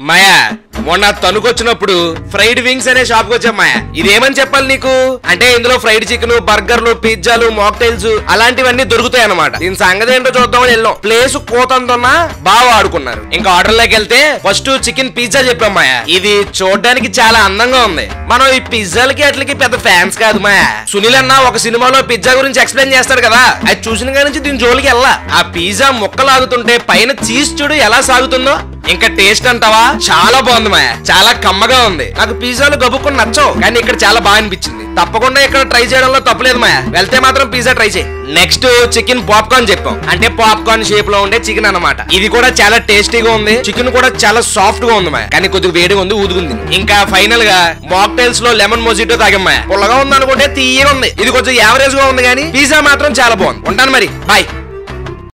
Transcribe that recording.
మాయా మొన్న తణుకొచ్చినప్పుడు fried wings అనే షాప్ కి వచ్చాం మాయా ఇదేమని చెప్పాలి నీకు అంటే ఇందులో ఫ్రైడ్ చికెన్ బర్గర్లు పిజ్జాలు మాక్టైల్స్ అలాంటివన్నీ దొరుకుతాయి అనమాట దీని సంగతి ఏంటో చూద్దామని వెళ్ళాం ప్లేస్ కోతంతున్నా బాగా ఆడుకున్నారు ఇంకా ఆర్డర్ లోకి వెళ్తే ఫస్ట్ చికెన్ పిజ్జా చెప్పాం మాయా ఇది చూడడానికి చాలా అందంగా ఉంది మనం ఈ పిజ్జాలకి అట్లకి పెద్ద ఫ్యాన్స్ కాదు మాయా సునీల్ అన్న ఒక సినిమాలో పిజ్జా గురించి ఎక్స్ప్లెయిన్ చేస్తాడు కదా అది చూసిన కాడి నుంచి దీని జోలికి వెళ్ళా ఆ పిజ్జా ముక్కలాగుతుంటే పైన చీజ్ చూడు ఎలా సాగుతుందో ఇంకా టేస్ట్ అంటావా చాలా బాగుంది మాయా చాలా కమ్మగా ఉంది నాకు పిజ్జాలు గబుక్కుని నచ్చవు కానీ ఇక్కడ చాలా బాగా అనిపించింది తప్పకుండా ఇక్కడ ట్రై చేయడంలో తప్పలేదు మాయా వెళ్తే మాత్రం పిజ్జా ట్రై చేయి నెక్స్ట్ చికెన్ పాప్కార్న్ చెప్పాం అంటే పాప్కార్న్ షేప్ లో ఉండే చికెన్ అన్నమాట ఇది కూడా చాలా టేస్టీగా ఉంది చికెన్ కూడా చాలా సాఫ్ట్ గా ఉంది మాయా కానీ కొద్దిగా వేడిగా ఉంది ఊదుకుంది ఇంకా ఫైనల్ గా మాక్టైల్స్ లో లెమన్ మొజిటో తాగాం మాయా పుల్లగా ఉంది అనుకుంటే తీయగా ఉంది ఇది కొంచెం యావరేజ్ గా ఉంది కానీ పిజ్జా మాత్రం చాలా బాగుంది ఉంటాను మరి బాయ్